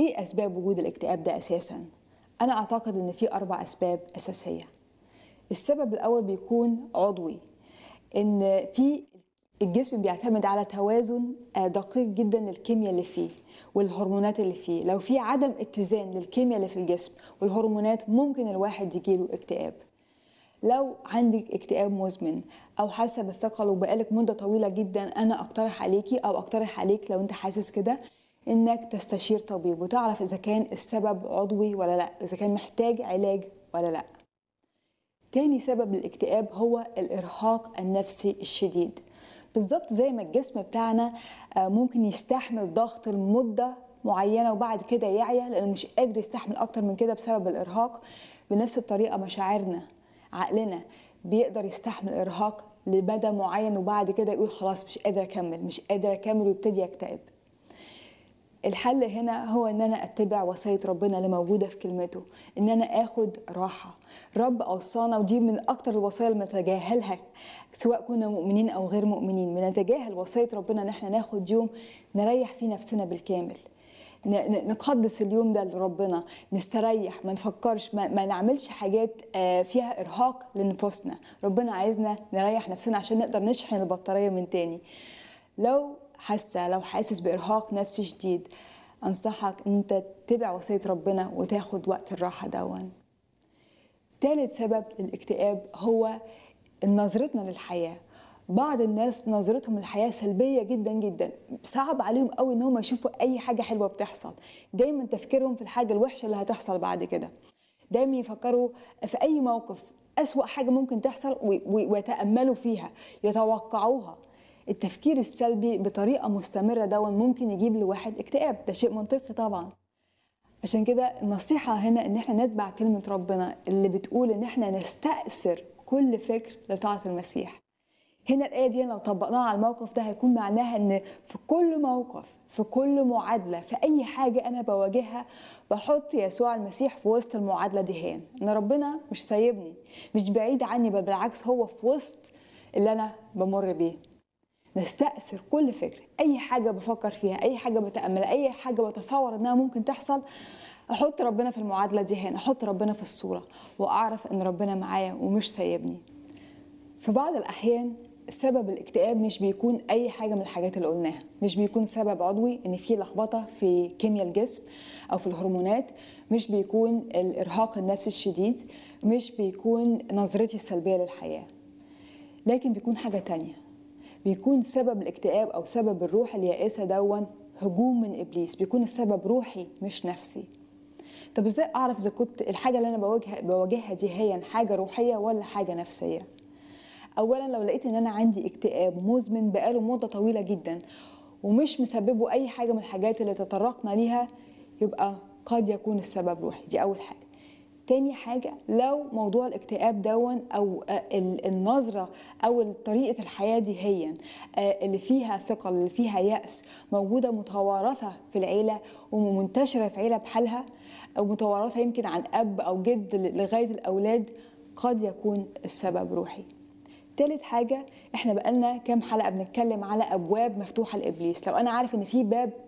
ايه اسباب وجود الاكتئاب ده اساسا انا اعتقد ان في اربع اسباب اساسيه السبب الاول بيكون عضوي ان في الجسم بيعتمد على توازن آه، دقيق جدا للكيمياء اللي فيه والهرمونات اللي فيه لو في عدم اتزان للكيمياء اللي في الجسم والهرمونات ممكن الواحد يجيله اكتئاب لو عندك اكتئاب مزمن او حاسه بالثقل وبقالك مده طويله جدا انا اقترح عليكي او اقترح عليك لو انت حاسس كده انك تستشير طبيب وتعرف اذا كان السبب عضوي ولا لا اذا كان محتاج علاج ولا لا تاني سبب للاكتئاب هو الارهاق النفسي الشديد بالظبط زي ما الجسم بتاعنا آه، ممكن يستحمل ضغط لمده معينه وبعد كده يعيا لانه مش قادر يستحمل اكتر من كده بسبب الارهاق بنفس الطريقه مشاعرنا عقلنا بيقدر يستحمل ارهاق لمدى معين وبعد كده يقول خلاص مش قادر اكمل مش قادر اكمل ويبتدي يكتئب الحل هنا هو ان انا اتبع وصيه ربنا اللي موجوده في كلمته ان انا اخد راحه رب اوصانا ودي من اكتر الوصايا اللي بنتجاهلها سواء كنا مؤمنين او غير مؤمنين بنتجاهل وصيه ربنا ان احنا ناخد يوم نريح فيه نفسنا بالكامل ن- ن- نقدس اليوم ده لربنا نستريح ما نفكرش ما, ما نعملش حاجات آه، فيها ارهاق لنفوسنا ربنا عايزنا نريح نفسنا عشان نقدر نشحن البطاريه من تاني لو حاسه لو حاسس بارهاق نفسي شديد انصحك ان انت تتبع وصيه ربنا وتاخد وقت الراحه دون ثالث سبب للاكتئاب هو نظرتنا للحياه بعض الناس نظرتهم للحياه سلبيه جدا جدا صعب عليهم قوي ان هم يشوفوا اي حاجه حلوه بتحصل دايما تفكيرهم في الحاجه الوحشه اللي هتحصل بعد كده دايما يفكروا في اي موقف اسوا حاجه ممكن تحصل وي- وي- ويتاملوا فيها يتوقعوها التفكير السلبي بطريقه مستمره دون ممكن يجيب لواحد اكتئاب ده شيء منطقي طبعا عشان كده النصيحة هنا إن إحنا نتبع كلمة ربنا اللي بتقول إن إحنا نستأثر كل فكر لطاعة المسيح. هنا الآية دي لو طبقناها على الموقف ده هيكون معناها إن في كل موقف في كل معادلة في أي حاجة أنا بواجهها بحط يسوع المسيح في وسط المعادلة دي هان إن ربنا مش سايبني مش بعيد عني بل بالعكس هو في وسط اللي أنا بمر بيه. نستأثر كل فكرة أي حاجة بفكر فيها أي حاجة بتأمل أي حاجة بتصور إنها ممكن تحصل أحط ربنا في المعادلة دي هنا أحط ربنا في الصورة وأعرف إن ربنا معايا ومش سايبني في بعض الأحيان سبب الاكتئاب مش بيكون أي حاجة من الحاجات اللي قلناها مش بيكون سبب عضوي إن في لخبطة في كيمياء الجسم أو في الهرمونات مش بيكون الإرهاق النفسي الشديد مش بيكون نظرتي السلبية للحياة لكن بيكون حاجة تانية بيكون سبب الاكتئاب او سبب الروح اليائسه دون هجوم من ابليس بيكون السبب روحي مش نفسي طب ازاي اعرف اذا كنت الحاجه اللي انا بواجه بواجهها دي هي حاجه روحيه ولا حاجه نفسيه اولا لو لقيت ان انا عندي اكتئاب مزمن بقاله مده طويله جدا ومش مسببه اي حاجه من الحاجات اللي تطرقنا ليها يبقى قد يكون السبب روحي دي اول حاجه تاني حاجة لو موضوع الاكتئاب دون أو آه، ال- النظرة أو طريقة الحياة دي هي آه، اللي فيها ثقل اللي فيها يأس موجودة متوارثة في العيلة ومنتشرة في عيلة بحالها أو متوارثة يمكن عن أب أو جد لغاية الأولاد قد يكون السبب روحي تالت حاجة احنا بقالنا كام حلقة بنتكلم على أبواب مفتوحة لإبليس لو أنا عارف إن في باب